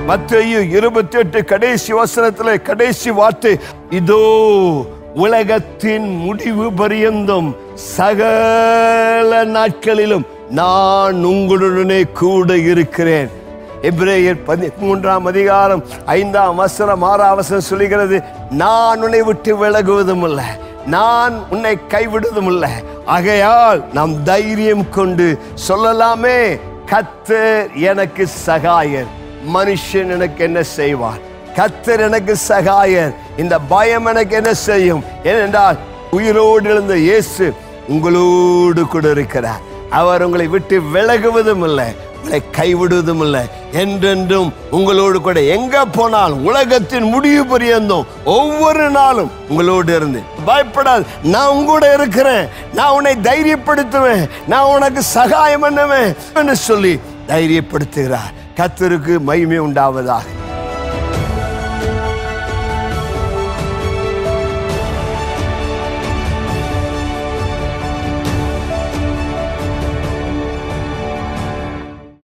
மத்தேயு இருபத்தி எட்டு கடைசி வசனத்துல கடைசி வார்த்தை இதோ உலகத்தின் முடிவு பரியந்தம் சகல நாட்களிலும் நான் உங்களுடனே கூட இருக்கிறேன் எபிரேயர் பதிமூன்றாம் அதிகாரம் ஐந்தாம் வசனம் ஆறாம் வசனம் சொல்லுகிறது நான் உன்னை விட்டு விலகுவதும் இல்லை நான் உன்னை கைவிடுவதும் இல்லை ஆகையால் நாம் தைரியம் கொண்டு சொல்லலாமே கத்தர் எனக்கு சகாயர் மனுஷன் எனக்கு என்ன செய்வார் கத்தர் எனக்கு சகாயர் இந்த பயம் எனக்கு என்ன செய்யும் ஏனென்றால் உயிரோடு எழுந்த இயேசு உங்களோடு கூட இருக்கிறார் அவர் உங்களை விட்டு விலகுவதும் இல்லை உங்களை கைவிடுவதும் இல்லை என்றென்றும் உங்களோடு கூட எங்க போனாலும் உலகத்தின் முடிவு பரியந்தம் ஒவ்வொரு நாளும் உங்களோடு இருந்து பயப்படாது நான் உங்கூட இருக்கிறேன் நான் உன்னை தைரியப்படுத்துவேன் நான் உனக்கு சகாயம் பண்ணுவேன் என்று சொல்லி தைரியப்படுத்துகிறார் கத்தருக்கு மகிமை உண்டாவதாக